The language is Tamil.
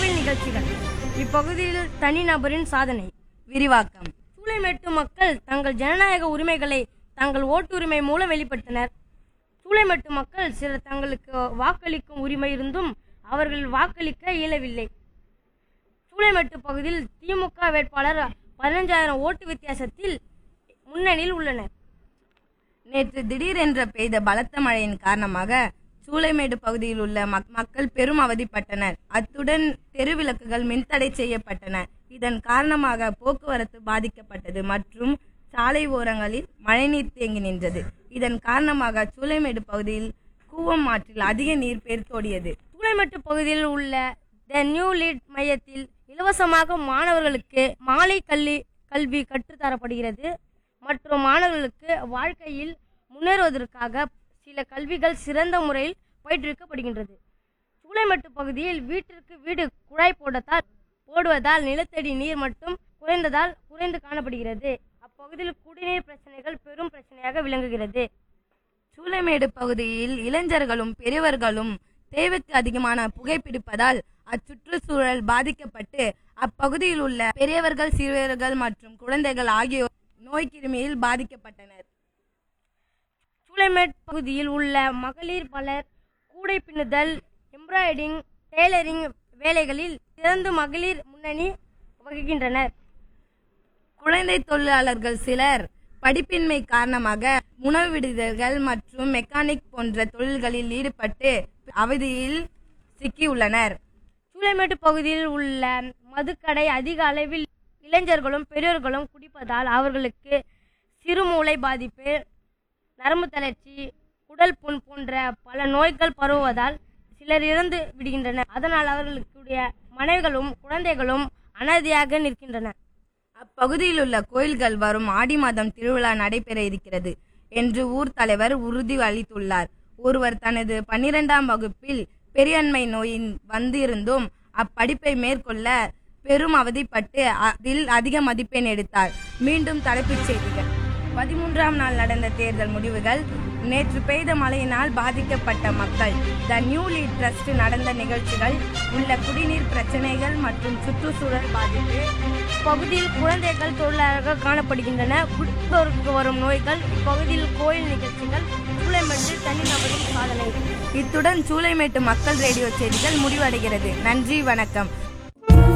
கோவில் நிகழ்ச்சிகள் இப்பகுதியில் தனிநபரின் சாதனை விரிவாக்கம் சூளைமேட்டு மக்கள் தங்கள் ஜனநாயக உரிமைகளை தங்கள் ஓட்டுரிமை மூலம் வெளிப்படுத்தினர் சூளைமேட்டு மக்கள் சிலர் தங்களுக்கு வாக்களிக்கும் உரிமை இருந்தும் அவர்கள் வாக்களிக்க இயலவில்லை சூளைமேட்டு பகுதியில் திமுக வேட்பாளர் பதினஞ்சாயிரம் ஓட்டு வித்தியாசத்தில் முன்னணியில் உள்ளனர் நேற்று திடீரென்று பெய்த பலத்த மழையின் காரணமாக சூளைமேடு பகுதியில் உள்ள மக்- மக்கள் பெரும் அவதிப்பட்டனர் அத்துடன் தெருவிளக்குகள் மின்தடை செய்யப்பட்டன இதன் காரணமாக போக்குவரத்து பாதிக்கப்பட்டது மற்றும் சாலை ஓரங்களில் மழைநீர் தேங்கி நின்றது இதன் காரணமாக சூளைமேடு பகுதியில் கூவம் ஆற்றில் அதிக நீர் பெருக்கோடியது சூளைமேட்டு பகுதியில் உள்ள த நியூ லீட் மையத்தில் இலவசமாக மாணவர்களுக்கு மாலை கல்வி கல்வி கற்றுத்தரப்படுகிறது மற்றும் மாணவர்களுக்கு வாழ்க்கையில் முன்னேறுவதற்காக சில கல்விகள் சிறந்த முறையில் பயிற்றுவிக்கப்படுகின்றது சூளைமேட்டு பகுதியில் வீட்டிற்கு வீடு குழாய் போடத்தால் போடுவதால் நிலத்தடி நீர் மட்டும் குறைந்ததால் குறைந்து காணப்படுகிறது அப்பகுதியில் குடிநீர் பிரச்சனைகள் பெரும் பிரச்சனையாக விளங்குகிறது சூளைமேடு பகுதியில் இளைஞர்களும் பெரியவர்களும் தேவைக்கு அதிகமான புகைப்பிடிப்பதால் அச்சுற்றுச்சூழல் பாதிக்கப்பட்டு அப்பகுதியில் உள்ள பெரியவர்கள் சிறுவர்கள் மற்றும் குழந்தைகள் ஆகியோர் நோய்க்கிருமியில் பாதிக்கப்பட்டனர் சூளைமேட் பகுதியில் உள்ள மகளிர் பலர் கூடை பின்னுதல் எம்ப்ராய்டிங் டெய்லரிங் வேலைகளில் சிறந்து மகளிர் முன்னணி வகிக்கின்றனர் குழந்தை தொழிலாளர்கள் சிலர் படிப்பின்மை காரணமாக உணவு விடுதல்கள் மற்றும் மெக்கானிக் போன்ற தொழில்களில் ஈடுபட்டு அவதியில் சிக்கியுள்ளனர் சூளைமேட்டு பகுதியில் உள்ள மதுக்கடை அதிக அளவில் இளைஞர்களும் பெரியோர்களும் குடிப்பதால் அவர்களுக்கு சிறுமூளை பாதிப்பு நரம்பு தளர்ச்சி குடல் புண் போன்ற பல நோய்கள் பரவுவதால் சிலர் இறந்து விடுகின்றனர் அதனால் அவர்களுடைய மனைவிகளும் குழந்தைகளும் அனாதையாக நிற்கின்றனர் அப்பகுதியில் உள்ள கோயில்கள் வரும் ஆடி மாதம் திருவிழா நடைபெற இருக்கிறது என்று ஊர் தலைவர் உறுதி அளித்துள்ளார் ஒருவர் தனது பன்னிரெண்டாம் வகுப்பில் பெரியன்மை நோயின் வந்திருந்தும் அப்படிப்பை மேற்கொள்ள பெரும் அவதிப்பட்டு அதில் அதிக மதிப்பெண் எடுத்தார் மீண்டும் தலைப்புச் செய்திகள் பதிமூன்றாம் நாள் நடந்த தேர்தல் முடிவுகள் நேற்று பெய்த மழையினால் பாதிக்கப்பட்ட மக்கள் த நியூ லீட் ட்ரஸ்ட் நடந்த நிகழ்ச்சிகள் உள்ள குடிநீர் பிரச்சனைகள் மற்றும் சுற்றுச்சூழல் பாதிப்பு பகுதியில் குழந்தைகள் தொழிலாளர்கள் காணப்படுகின்றன குடிப்போருக்கு வரும் நோய்கள் இப்பகுதியில் கோயில் நிகழ்ச்சிகள் சூளைமேட்டு தனிநபரின் சாதனை இத்துடன் சூளைமேட்டு மக்கள் ரேடியோ செய்திகள் முடிவடைகிறது நன்றி வணக்கம்